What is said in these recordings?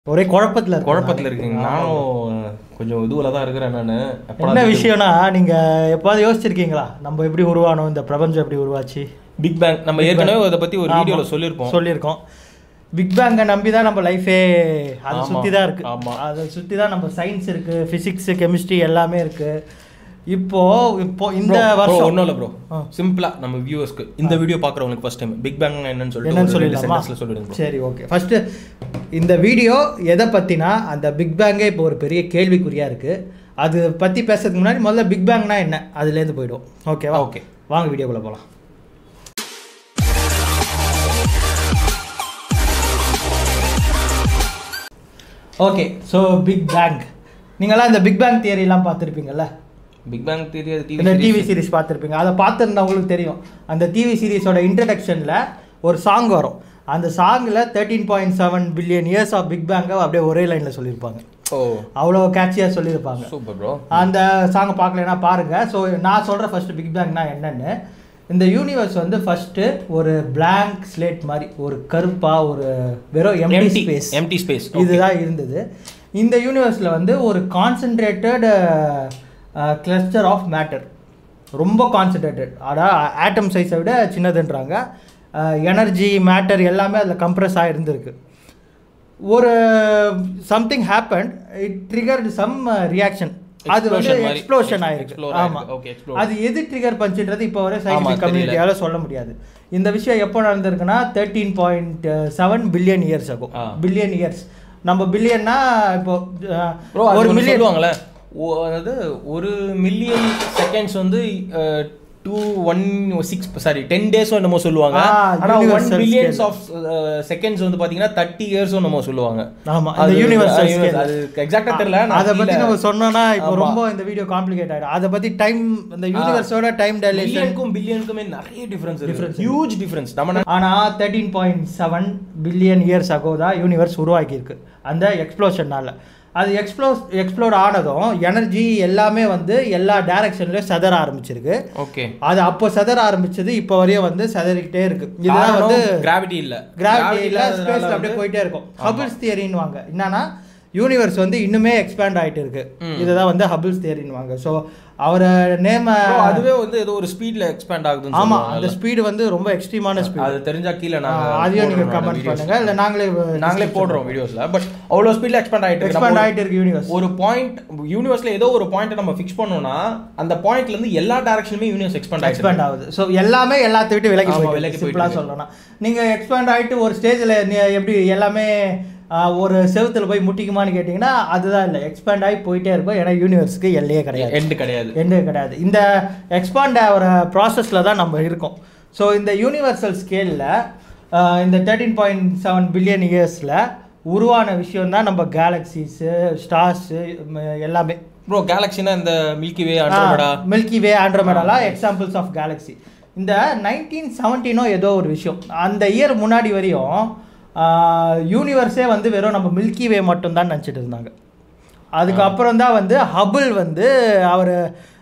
ஒரே குழப்பத்துல இருக்கு குழப்பத்தில் இருக்கீங்க நானும் கொஞ்சம் இதுவில் தான் இருக்கிறேன் நான் என்ன விஷயம்னா நீங்க எப்பாவது யோசிச்சிருக்கீங்களா நம்ம எப்படி உருவானோம் இந்த பிரபஞ்சம் எப்படி உருவாச்சு பிக் பேங் நம்ம ஏற்கனவே அதை பற்றி ஒரு வீடியோவில் சொல்லியிருப்போம் சொல்லியிருக்கோம் பிக் பேங்கை நம்பி தான் நம்ம லைஃபே அதை ஆமா, சுற்றி தான் இருக்கு ஆமா. அதை சுற்றி தான் நம்ம சயின்ஸ் இருக்கு ஃபிசிக்ஸ் கெமிஸ்ட்ரி எல்லாமே இருக்கு இப்போ இப்போ இந்த வருஷம் ஒன்றும் இல்லை ப்ரோ ஆ. சிம்பிளாக நம்ம வியூவர்ஸ்க்கு இந்த வீடியோ பார்க்குறவங்களுக்கு ஃபர்ஸ்ட் டைம் பிக் பேங் என்னன்னு சொல்லிட்டு என்னன்னு ஒரு ரெண்டு சொல்லிடலாமா sentenceல சொல்லிடுங்க bro. சரி ஓகே ஃபர்ஸ்ட் இந்த வீடியோ எதை பத்தினா அந்த பிக் பேங்கே இப்போ ஒரு பெரிய கேள்விக்குறியா இருக்கு அது பத்தி பேசுறதுக்கு முன்னாடி முதல்ல பிக் பேங்னா என்ன அதுலேருந்து போயிடுவோம் ஓகேவா Okay. வாங்க வீடியோக்குள்ள போகலாம் ஓகே ஸோ பிக் பேங் நீங்களாம் இந்த பிக் பேங் தியரிலாம் பார்த்துருப்பீங்கல்ல பிக் பேங் தெரியாது இந்த டிவி டிவி சீரிஸ் பார்த்துருப்பீங்க அதை பார்த்துருந்தவங்களுக்கு தெரியும் அந்த டிவி சீரிஸோட இன்ட்ரடக்ஷனில் ஒரு சாங் வரும் அந்த சாங்கில் thirteen point seven billion years of big பேங்கை அப்படியே ஒரே லைனில் சொல்லியிருப்பாங்க ஓ அவ்வளோ கேட்சியாக சொல்லியிருப்பாங்க சூப்பர் ப்ரோ அந்த சாங்கை பார்க்கலனா பாருங்கள் ஸோ நான் சொல்கிற ஃபர்ஸ்ட் பிக் பேங்னா என்னன்னு இந்த யூனிவர்ஸ் வந்து ஃபர்ஸ்ட்டு ஒரு blank ஸ்லேட் மாதிரி ஒரு கருப்பாக ஒரு வெறும் empty empty space empty space இதுதான் இருந்தது இந்த யூனிவர்ஸில் வந்து ஒரு கான்சென்ட்ரேட்டட் கிளஸ்டர் ஆஃப் மேட்டர் ரொம்ப கான்சென்ட்ரேட்டட் அதாவது ஆட்டம் சைஸை விட சின்னதுன்றாங்க எனர்ஜி மேட்டர் எல்லாமே அதில் கம்ப்ரஸ் ஆகிருந்திருக்கு ஒரு something happen it triggered some reaction அது வந்து Explosion மாதிரி. எக்ஸ்ப்ளோஷன் ஆயிருக்கு Explore ஆமாம் ஆயிருக்கு. Okay, explore. அது எது ட்ரிகர் பண்ணுறது இப்போ வரை ஆமா, சயின்டிஃபிக் தெரியல. கம்யூனிட்டியால் சொல்ல முடியாது இந்த விஷயம் எப்போ நடந்திருக்குன்னா thirteen point seven billion years ஆகும் ஆ. பில்லியன் இயர்ஸ் நம்ம பில்லியன்னா இப்போ அஹ், ப்ரோ ஒரு ஒரு மில்லியன் சொல்லுவாங்களே ஓ- அதாவது ஒரு மில்லியன் செகண்ட்ஸ் வந்து two one six sorry ten டேஸோ என்னமோ சொல்லுவாங்க ஆ, ஆனா one universal billions scale. Of seconds வந்து பாத்தீங்கன்னா தேர்ட்டி இயர்ஸோ என்னமோ சொல்லுவாங்க ஆமா அது- இந்த யூனிவர்சல் அது- ஸ்கேல் அது எக்ஸாக்டா தெரியல நான் அதை பத்தி கீழே- நம்ம சொன்னோம்னா இப்போ ஆமா. ரொம்ப இந்த வீடியோ காம்ப்ளிகேட் ஆயிடும் அதை பத்தி டைம் இந்த யூனிவர்ஸோட டைம் டைலேஷன் பில்லியனுக்கும் பில்லியனுக்குமே நிறைய டிஃபரன்ஸ் இருக்கு ஹியூஜ் டிஃபரன்ஸ் நம்ம ஆனா thirteen point seven billion years ago தான் யூனிவர்ஸ் உருவாக்கியிருக்கு அந்த எக்ஸ்ப்ளோஷன்னால அது எக்ஸ்ப்ளோஸ் எக்ஸ்ப்ளோர் ஆனதும் எனர்ஜி எல்லாமே வந்து எல்லா டைரக்ஷன்லயும் சதற ஆரம்பிச்சிருக்கு ஓகே அது அப்போ சதற ஆரம்பிச்சது இப்போ வரையும் வந்து சதறிக்கிட்டே இருக்கு இதுதான் வந்து கிராவிட்டி இல்ல கிராவிட்டி இல்ல இல்லாததுனால ஸ்பேஸ்ல அப்படியே போயிட்டே இருக்கும் ஹபிள்ஸ் தியரின்னு வாங்க என்னன்னா யூனிவர்ஸ் வந்து இன்னுமே எக்ஸ்பேண்ட் ஆயிட்டு இருக்கு இதுதான் வந்து ஹபிள்ஸ் தியரின்னு வாங்க ஸோ அவரை நேம Bro, அதுவே வந்து ஏதோ ஒரு ஸ்பீட்ல எக்ஸ்பேண்ட் ஆகுதுன்னு ஆமா சொல்லுவாங்க. அந்த ஸ்பீடு வந்து ரொம்ப எக்ஸ்ட்ரீமான ஸ்பீடு அது தெரிஞ்சா கீழே நாங்க அதையும் நீங்க போடுறோம் கமெண்ட் videos. பண்ணுங்க இல்ல நாங்களே நாங்களே போடுறோம் வீடியோஸ்ல பட் அவ்வளவு ஸ்பீட்ல எக்ஸ்பேண்ட் ஆயிட்டு இருக்கு. எக்ஸ்பேண்ட் நம்ம ஆயிட்டு இருக்கு யூனிவர்ஸ் ஒரு பாயிண்ட் யூனிவர்ஸ்ல ஏதோ ஒரு பாயிண்ட் நம்ம ஃபிக்ஸ் பண்ணோம்னா அந்த பாயிண்ட்ல இருந்து எல்லா டைரக்ஷனுமே யூனிவர்ஸ் எக்ஸ்பேண்ட் ஆயிட்டு எக்ஸ்பேண்ட் ஆகுது ஸோ எல்லாமே எல்லாத்த விட்டு விலகி ஆமா, போயிட்டு விலகி சிம்பிளா போயிட்டு சொல்லணும்னா நீங்க எக்ஸ்பேண்ட் ஆயிட்டு ஒரு ஸ்டேஜ்ல எப்படி எல்லாமே ஆஹ், ஒரு செவுத்துல போய் முட்டிக்குமான்னு கேட்டிங்கன்னா அதுதான் இல்லை எக்ஸ்பேண்ட் ஆகி போயிட்டே இருக்கும் ஏன்னா யூனிவர்ஸ்க்கு எல்லையே கிடையாது எண்ட் கிடையாது எண்டு கிடையாது இந்த எக்ஸ்பாண்ட் ஆகிற ப்ராசஸில் தான் நம்ம இருக்கோம் ஸோ இந்த யூனிவர்சல் ஸ்கேலில் இந்த தேர்ட்டீன் பாயிண்ட் செவன் பில்லியன் இயர்ஸில் உருவான விஷயம் தான் நம்ம கேலக்ஸிஸு ஸ்டார்ஸு எல்லாமே ப்ரோ கேலக்சினா இந்த Milky Way Andromeda Milky Way ஆண்ட்ரோமேடாலாம் எக்ஸாம்பிள்ஸ் ஆஃப் கேலக்ஸி இந்த நைன்டீன் செவன்டீனோ ஏதோ ஒரு விஷயம் அந்த இயர் முன்னாடி வரையும் யூனிவர்ஸே வந்து வெறும் நம்ம மில்கி வே மட்டும்தான் நினச்சிட்டு இருந்தாங்க அதுக்கப்புறம் தான் வந்து ஹபிள் வந்து அவர்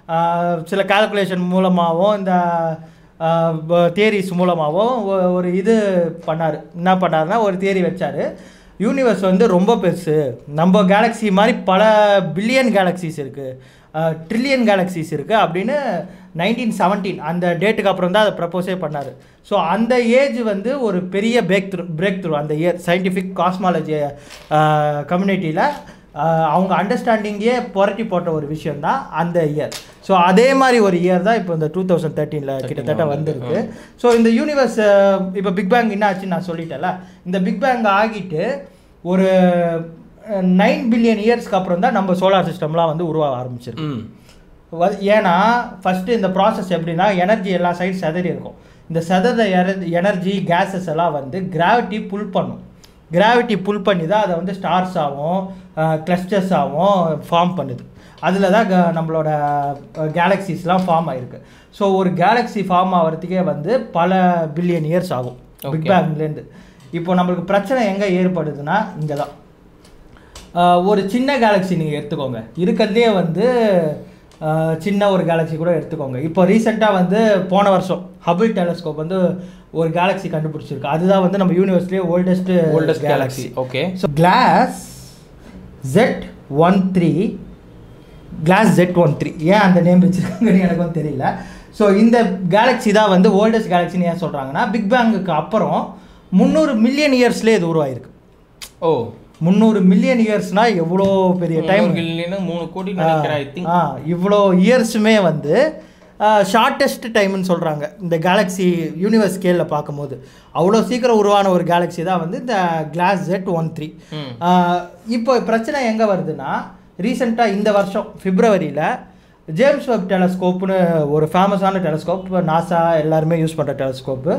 சில கால்குலேஷன் மூலமாகவும் இந்த தியரிஸ் மூலமாகவும் ஒ- ஒரு இது பண்ணார் என்ன பண்ணாருன்னா ஒரு தியரி வச்சார் யூனிவர்ஸ் வந்து ரொம்ப பெருசு நம்ம கேலக்ஸி மாதிரி பல பில்லியன் கேலக்ஸிஸ் இருக்குது ட்ரில்லியன் கேலக்ஸிஸ் இருக்குது அப்படின்னு நைன்டீன் செவன்டீன் அந்த டேட்டுக்கு அப்புறம் தான் அதை ப்ரப்போஸே பண்ணார் ஸோ அந்த ஏஜ் வந்து ஒரு பெரிய பிரேக் த்ரூ பிரேக் த்ரூ அந்த இயர் சயின்டிஃபிக் காஸ்மாலஜி கம்யூனிட்டியில் அவங்க அண்டர்ஸ்டாண்டிங்கே புரட்டி போட்ட ஒரு விஷயம் தான் அந்த இயர் ஸோ அதே மாதிரி ஒரு இயர் தான் இப்போ இந்த டூ தௌசண்ட் தேர்ட்டீனில் கிட்டத்தட்ட வந்திருக்கு ஸோ இந்த யூனிவர்ஸ் இப்போ பிக் பேங் என்ன ஆச்சுன்னு நான் சொல்லிட்டேன்ல இந்த பிக் பேங் ஆகிட்டு ஒரு நைன் பில்லியன் இயர்ஸ்க்கு அப்புறம் தான் நம்ம சோலார் சிஸ்டம்லாம் வந்து உருவாக ஆரம்பிச்சிருக்கு ம் வ- ஏன்னா ஃபஸ்ட்டு இந்த ப்ராசஸ் எப்படின்னா எனர்ஜி எல்லா சைடு செதறி இருக்கும் இந்த செதற எனர்ஜி கேஸஸ் எல்லாம் வந்து கிராவிட்டி புல் பண்ணும் கிராவிட்டி புல் பண்ணி தான் அதை வந்து ஸ்டார்ஸாகவும் கிளஸ்டர்ஸாகவும் ஃபார்ம் பண்ணுது அதில் தான் க- நம்மளோட கேலக்ஸிஸ்லாம் ஃபார்ம் ஆயிருக்கு ஸோ ஒரு கேலக்ஸி ஃபார்ம் ஆகிறதுக்கே வந்து பல பில்லியன் இயர்ஸ் ஆகும் பிக் Okay. பேங்லேருந்து இப்போ நம்மளுக்கு பிரச்சனை எங்கே ஏற்படுதுன்னா இங்கே தான் ஆஹ் ஒரு சின்ன கேலக்ஸி நீங்கள் எடுத்துக்கோங்க இருக்கிறதுலே வந்து ஆஹ் சின்ன ஒரு கேலக்ஸி கூட எடுத்துக்கோங்க இப்போ ரீசெண்டாக வந்து போன வருஷம் ஹபிள் டெலஸ்கோப் வந்து ஒரு கேலக்ஸி கண்டுபிடிச்சிருக்கு அதுதான் வந்து நம்ம யூனிவர்ஸ்லேயே oldest oldest galaxy okay so GLASS Z one three GLASS Z one three ஏன் அந்த நேம் வச்சுருக்காங்கன்னு எனக்கும் தெரியல ஸோ இந்த கேலக்ஸி தான் வந்து ஓல்டஸ்ட் கேலக்ஸின்னு ஏன் சொல்கிறாங்கன்னா பிக் பேங்குக்கு அப்புறம் முந்நூறு மில்லியன் இயர்ஸ்லேயே இது உருவாயிருக்கு ஓ முந்நூறு மில்லியன் இயர்ஸ்னால் எவ்வளோ பெரிய டைம் இல்லைன்னா மூணு கோடி நினைக்கிறேன் ஐ திங்க் ஆ இவ்வளோ இயர்ஸுமே வந்து ஷார்ட்டஸ்ட் டைம்னு சொல்கிறாங்க இந்த கேலக்ஸி யூனிவர்ஸ் ஸ்கேலில் பார்க்கும்போது அவ்வளோ சீக்கிரம் உருவான ஒரு கேலக்ஸி தான் வந்து இந்த கிளாஸ் ஜெட் ஒன் த்ரீ ம். இப்போ பிரச்சனை எங்கே வருதுன்னா ரீசெண்டாக இந்த வருஷம் பிப்ரவரியில் ஜேம்ஸ் வெப் டெலஸ்கோப்னு ஒரு ஃபேமஸான டெலஸ்கோப் நாசா எல்லாருமே யூஸ் பண்ணுற telescope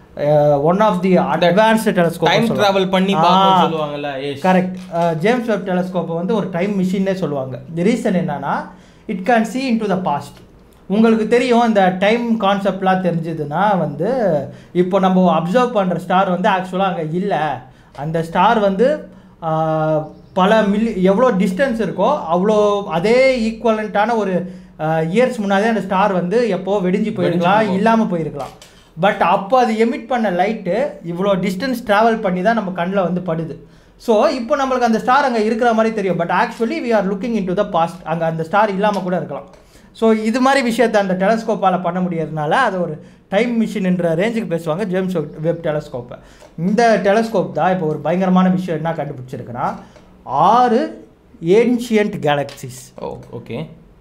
one of the advanced telescope time travel பண்ணி பார்க்கணும்னு சொல்லுவாங்கல்ல ஏஷ் கரெக்ட் ஜேம்ஸ் வெப் டெலஸ்கோப்பை வந்து ஒரு டைம் மிஷின்னே சொல்லுவாங்க தி ரீசன் என்னன்னா it can see into the past உங்களுக்கு தெரியும் இந்த டைம் கான்செப்ட்லாம் தெரிஞ்சதுன்னா வந்து இப்போ நம்ம அப்சர்வ் பண்ணுற ஸ்டார் வந்து ஆக்சுவலாக அங்கே இல்லை அந்த ஸ்டார் வந்து ஆஹ், பல மில்லி எவ்வளோ டிஸ்டன்ஸ் இருக்கோ அவ்வளோ அதே ஈக்குவலண்ட்டான ஒரு இயர்ஸ் முன்னாடியே அந்த ஸ்டார் வந்து எப்போ வெடிஞ்சு போயிருக்கலாம் இல்லாமல் போயிருக்கலாம் பட் அப்போ அது எமிட் பண்ண லைட்டு இவ்வளோ டிஸ்டன்ஸ் ட்ராவல் பண்ணி தான் நம்ம கண்ணில் வந்து படுது ஸோ இப்போ நம்மளுக்கு அந்த ஸ்டார் அங்கே இருக்கிற மாதிரி தெரியும் but actually we are looking into the past அங்கே அந்த ஸ்டார் இல்லாமல் கூட இருக்கலாம் ஸோ இது மாதிரி விஷயத்தை அந்த டெலஸ்கோப்பால் பண்ண முடியறதுனால அது ஒரு டைம் மிஷின்ன்ற ரேஞ்சுக்கு பேசுவாங்க ஜேம்ஸ் வெப் டெலஸ்கோப்பை இந்த டெலஸ்கோப் தான் இப்போ ஒரு பயங்கரமான விஷயம் என்ன கண்டுபிடிச்சிருக்குன்னா ஆறு ஏன்ஷியன்ட் கேலக்சிஸ் ஓ ஓகே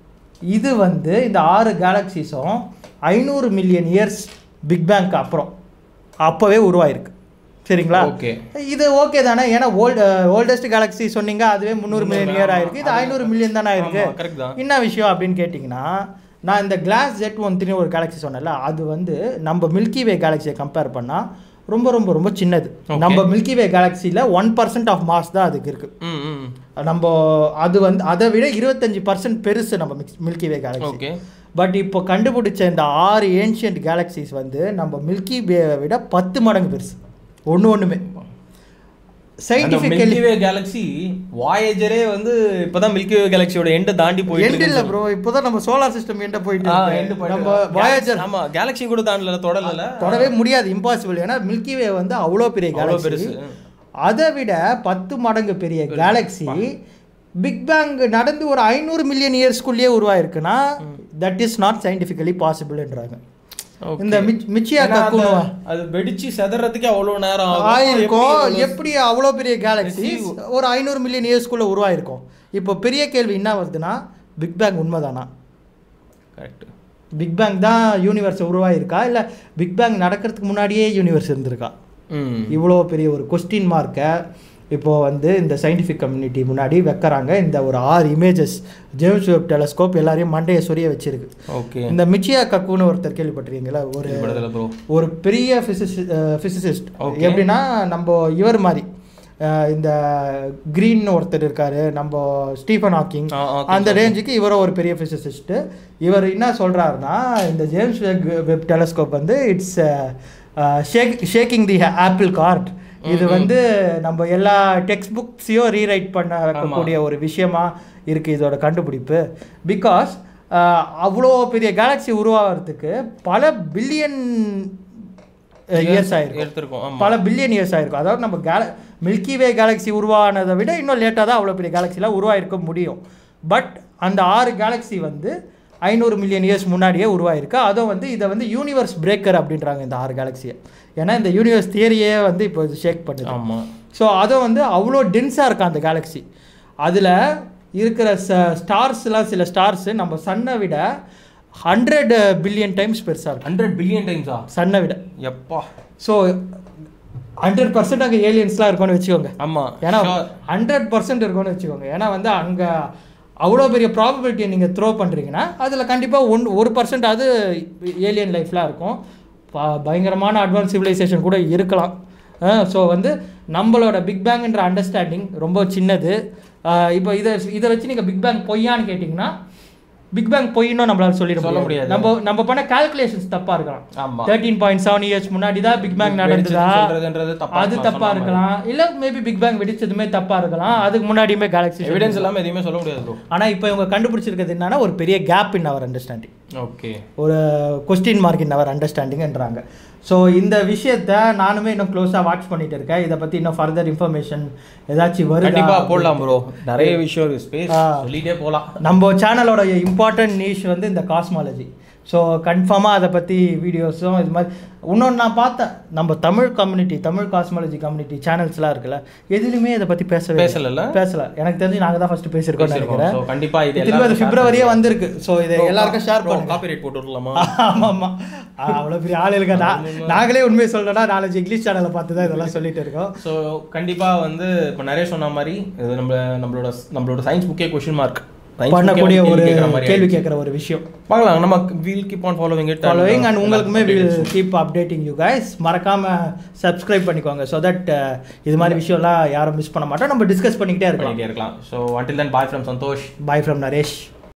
இது வந்து இந்த ஆறு கேலக்சிஸும் ஐநூறு மில்லியன் இயர்ஸ் பிக் பேங்க்கு அப்புறம் அப்போவே உருவாயிருக்கு சரிங்களா ஓகே இது ஓகே தானே ஏன்னா ஓல்டு ஓல்டஸ்ட் கேலக்ஸி சொன்னீங்க அதுவே முந்நூறு மில்லியன் இயர் ஆயிருக்கு இது ஐநூறு மில்லியன் தானே ஆயிருக்கு கரெக்ட் தான் என்ன விஷயம் அப்படின்னு கேட்டிங்கன்னா நான் இந்த கிளாஸ் ஜெட் ஒன் த்ரீ ஒரு கேலக்ஸி சொன்னேன்ல அது வந்து நம்ம மில்கி வே கேலக்ஸியை கம்பேர் பண்ணால் ரொம்ப ரொம்ப ரொம்ப சின்னது Okay. நம்ம மில்கி வே கேலக்ஸியில் ஒன் பர்சன்ட் ஆஃப் மாஸ் தான் அதுக்கு இருக்குது ம் ம் நம்ம அது வந்து அதை விட இருபத்தஞ்சி பர்சன்ட் பெருசு நம்ம Milky Way galaxy okay but இப்போ கண்டுபிடிச்ச இந்த ஆறு ஏன்ஷியன்ட் கேலக்சிஸ் வந்து நம்ம மில்கி வேவை விட பத்து மடங்கு பெருசு ஒன்று ஒன்றுமே சயின்டிஃபிக்கலி மில்கி வே கேலக்ஸி வாயேஜரே வந்து இப்பதான் மில்கி வே கேலக்சியோட எண்டை தாண்டி போயிட்டு எண்ட் இருக்குன்னு இல்லை ப்ரோ இப்போதான் நம்ம சோலார் சிஸ்டம் எண்ட போயிட்டு ஆ, இருக்கு. end போயிட்டு நம்ம இருக்கு. வாயேஜர் Galaxy- ஆமா கேலக்சி கூட தாண்டல தொடரல தொடவே முடியாது இம்பாசிபிள் ஏன்னா மில்கி வே வந்து அவ்வளோ பெரிய அவ்வளோ கேலக்ஸி பெருசு அதை விட பத்து மடங்கு பெரிய கேலக்ஸி பிக் பேங் நடந்து ஒரு ஐநூறு மில்லியன் இயர்ஸ்க்குள்ளேயே உருவாயிருக்குன்னா தட் இஸ் நாட் சயின்டிஃபிக்கலி பாசிபிள்ன்றாங்க Okay. இந்த மிச் மிச்சியா ஏன்னா அந்த- கக்குனுவா அது வெடிச்சு செதறதுக்கே அவ்வளவு நேரம் ஆகும். ஆயிருக்கும் எப்படி எப்படி அவ்வளோ பெரிய கேலக்ஸி ஒரு ஐநூறு மில்லியன் இயர்ஸ்க்குள்ள உருவாயிருக்கும் இப்போ பெரிய கேள்வி என்ன வருதுன்னா பிக் பேங் உண்மைதானா கரெக்ட் பிக் பேங் தான் யூனிவர்ஸ் உருவாயிருக்கா இல்லை பிக் பேங் நடக்கிறதுக்கு முன்னாடியே யூனிவர்ஸ் இருந்திருக்கா ம் இவ்வளோ பெரிய ஒரு கொஸ்டின் மார்க்கை இப்போ வந்து இந்த சயின்டிஃபிக் கம்யூனிட்டி முன்னாடி வைக்கிறாங்க இந்த ஒரு ஆறு இமேஜஸ் ஜேம்ஸ் வெப் டெலஸ்கோப் எல்லாரையும் மண்டையை சொரிய வச்சிருக்கு ஓகே இந்த மிச்சியா கக்குன்னு ஒருத்தர் கேள்விப்பட்டிருக்கீங்களா ஒரு படத்துல ப்ரோ ஒரு பெரிய ஃபிசிசிஸ்ட் Okay. எப்படின்னா நம்ம இவர் மாதிரி அஹ் இந்த கிரீன் ஒருத்தர் இருக்காரு நம்ம ஸ்டீஃபன் ஹாக்கிங் ஆ, Hawking, அந்த ரேஞ்சுக்கு இவரும் ஒரு பெரிய ஃபிசிசிஸ்ட் இவர் என்ன சொல்றாருன்னா இந்த ஜேம்ஸ் வெப் டெலஸ்கோப் வந்து it's shake shaking the apple cart இது வந்து நம்ம எல்லா டெக்ஸ்ட் புக்ஸையும் ரீரைட் பண்ண வைக்கக்கூடிய ஒரு விஷயமா இருக்கு இதோட கண்டுபிடிப்பு பிகாஸ் அவ்வளோ பெரிய கேலக்ஸி உருவாகிறதுக்கு பல பில்லியன் இயர்ஸ் ஆயிருக்கு எடுத்திருக்கோம் ஆமா பல பில்லியன் இயர்ஸ் ஆயிருக்கும் அதாவது நம்ம கேல மில்கி வே கேலக்ஸி உருவானதை விட இன்னும் லேட்டாக தான் அவ்வளோ பெரிய கேலக்சிலாம் உருவாயிருக்க முடியும் பட் அந்த ஆறு கேலக்ஸி வந்து ஐநூறு மில்லியன் இயர்ஸ் முன்னாடியே உருவாயிருக்கு அதுவும் வந்து இதை வந்து யூனிவர்ஸ் பிரேக்கர் அப்படின்றாங்க இந்த ஆறு கேலக்சியை ஏன்னா இந்த யூனிவர்ஸ் தியரியே வந்து இப்போ ஷேக் பண்ணுது ஆமா ஸோ அதுவும் வந்து அவ்வளோ டென்ஸாக இருக்கும் அந்த கேலக்ஸி அதில் இருக்கிற ச ஸ்டார்ஸ்லாம் சில ஸ்டார்ஸு நம்ம சன்னை விட ஹண்ட்ரட் பில்லியன் டைம்ஸ் பெருசாக இருக்கும் ஹண்ட்ரட் பில்லியன் டைம்ஸா சன்னை விட எப்பா ஸோ ஹண்ட்ரட் பர்சன்ட் அங்கே ஏலியன்ஸ்லாம் இருக்கும்னு வச்சுக்கோங்க ஆமா ஏன்னா sure. ஹண்ட்ரட் பர்சன்ட் இருக்கும்னு வச்சுக்கோங்க ஏன்னா வந்து அங்கே அவ்வளோ பெரிய ப்ராபபிலிட்டியை நீங்கள் த்ரோ பண்ணுறீங்கன்னா அதில் கண்டிப்பாக ஒன் ஒரு பர்சன்ட் அது ஏலியன் லைஃப்லாம் இருக்கும் ப- பயங்கரமான அட்வான்ஸ் சிவிலைசேஷன் கூட இருக்கலாம் ஸோ வந்து நம்மளோட பிக் பேங்ன்ற அண்டர்ஸ்டாண்டிங் ரொம்ப சின்னது இப்போ இதை இதை வச்சு நீங்கள் பிக் பேங் பொய்யான்னு கேட்டிங்கன்னா பிக் பேங் பொய்னும் நம்மளால சொல்லிட சொல்ல முடியாது முடியாது. நம்ம நம்ம பண்ண கால்குலேஷன்ஸ் தப்பாக இருக்கலாம் ஆமா தேர்ட்டீன் பாயிண்ட் செவன் இயர்ஸ் முன்னாடி தான் பிக் பேங் நடந்ததா சொல்றதுன்றது தப்பா அது தப்பா இருக்கலாம் இல்ல மேபி பிக் பேங் வெடிச்சதுமே தப்பா இருக்கலாம் அதுக்கு முன்னாடியுமே கேலக்ஸி எவிடன்ஸ் இல்லாம எதையுமே சொல்ல முடியாது ப்ரோ ஆனா இப்போ இவங்க கண்டுபிடிச்சிருக்கிறது என்னன்னா ஒரு பெரிய gap in our understanding okay ஒரு கொஸ்டின் மார்க் இன் அவர் அண்டர்ஸ்டாண்டிங்ன்றாங்க ஸோ இந்த விஷயத்த நானுமே இன்னும் க்ளோஸாக வாட்ச் பண்ணிட்டு இருக்கேன் இதை பற்றி இன்னும் ஃபர்தர் இன்ஃபர்மேஷன் ஏதாச்சும் வருதா கண்டிப்பா போடலாம் ப்ரோ நிறைய விஷயம் இருக்கு ஸ்பேஸ் ஆ. சொல்லிட்டே போலாம் நம்ம சேனலோட இம்பார்ட்டன்ட் நீஷ் வந்து இந்த காஸ்மாலஜி ஸோ கன்ஃபார்மாக அதை பற்றி வீடியோஸும் இது மாதிரி இன்னொன்று நான் பார்த்தேன் நம்ம Tamil community Tamil cosmology community சேனல்ஸ்லாம் இருக்குல்ல எதுலையுமே இதை பற்றி பேசவே இல்லை. பேசலல்ல? பேசல எனக்கு தெரிஞ்சு நாங்கள் தான் ஃபஸ்ட்டு பேசியிருக்கோம்னு பேசியிருக்கோம். நினைக்கிறேன் So, கண்டிப்பா இது திரும்ப அது எல்லாருக்கும் பிப்ரவரியே வந்திருக்கு ஸோ இதை எல்லாருக்கும் ஷேர் பண்ணுங்க காப்பிரைட் போட்டு விடலாமா ஆமாம் ஆமாம் அவ்வளோ பெரிய ஆள் இருக்கா நான் நாங்களே உண்மையை சொல்லணும்னா நாலஞ்சு இங்கிலீஷ் சேனலை பார்த்து தான் இதெல்லாம் சொல்லிட்டு இருக்கோம் ஸோ கண்டிப்பா வந்து இப்போ நிறைய சொன்ன மாதிரி இது நம்ம நம்மளோட நம்மளோட சயின்ஸ் புக்கே கொஷின் மார்க் பண்ணக்கூடிய ஒரு கேள்வி கேட்குற ஒரு விஷயம் பார்க்கலாம் நம்ம we'll keep on following it following and உங்களுக்குமே will keep updating you guys மறக்காம சப்ஸ்கிரைப் பண்ணிக்கோங்க ஸோ தட் இது மாதிரி விஷயம்லாம் யாரும் மிஸ் பண்ண மாட்டோம் நம்ம டிஸ்கஸ் பண்ணிக்கிட்டே இருக்கலாம் பண்ணிட்டே இருக்கலாம் so until then bye from Santhosh bye from Naresh